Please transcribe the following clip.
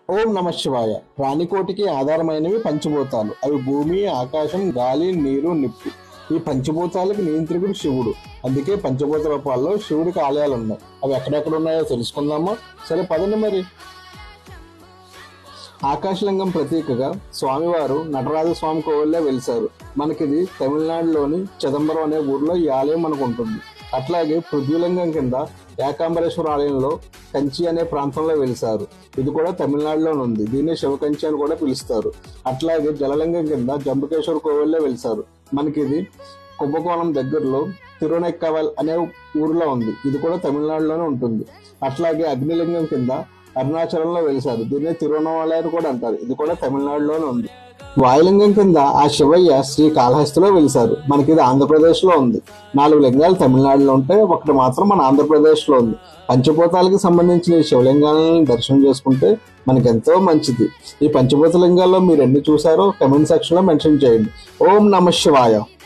ఓం నమ శివాయ ప్రాణికోటికి ఆధారమైనవి పంచభూతాలు అవి భూమి ఆకాశం గాలి నీరు నిప్పు ఈ పంచభూతాలకు నియంత్రికుడు శివుడు అందుకే పంచభూత రూపాల్లో శివుడికి ఆలయాలు ఉన్నాయి అవి ఎక్కడెక్కడ ఉన్నాయో తెలుసుకుందామా సరే పదండి మరి ఆకాశలింగం ప్రతీకగా స్వామివారు నటరాజ స్వామి కోవిల్లో వెలిశారు మనకిది తమిళనాడులోని చిదంబరం అనే ఊర్లో ఈ ఆలయం మనకు ఉంటుంది అట్లాగే పృథ్వీలింగం కింద ఏకాంబరేశ్వర ఆలయంలో కంచి అనే ప్రాంతంలో వెలిశారు ఇది కూడా తమిళనాడులోనే ఉంది దీన్ని శివకంచి అని కూడా పిలుస్తారు అట్లాగే జలలింగం కింద జంబుకేశ్వర కోవిల్లో వెలిశారు మనకి ఇది కుంభకోణం దగ్గరలో తిరునెక్కవల్ అనే ఊరిలో ఉంది ఇది కూడా తమిళనాడులోనే ఉంటుంది అట్లాగే అగ్నిలింగం కింద అరుణాచలంలో వెలిశారు దీన్ని తిరువనమలై అని కూడా అంటారు ఇది కూడా తమిళనాడులోనే ఉంది వాయులింగం కింద ఆ శివయ్య శ్రీ కాళహస్తిలో వెలిశారు మనకి ఇది ఆంధ్రప్రదేశ్ లో ఉంది నాలుగు లింగాలు తమిళనాడులో ఉంటే ఒకటి మాత్రం మన ఆంధ్రప్రదేశ్ లో ఉంది పంచభూతాలకు సంబంధించిన ఈ శివలింగాలను దర్శనం చేసుకుంటే మనకి ఎంతో మంచిది ఈ పంచభూత లింగాల్లో మీరు ఎన్ని చూసారో కమెంట్ సెక్షన్ లో మెన్షన్ చేయండి ఓం నమ శివాయ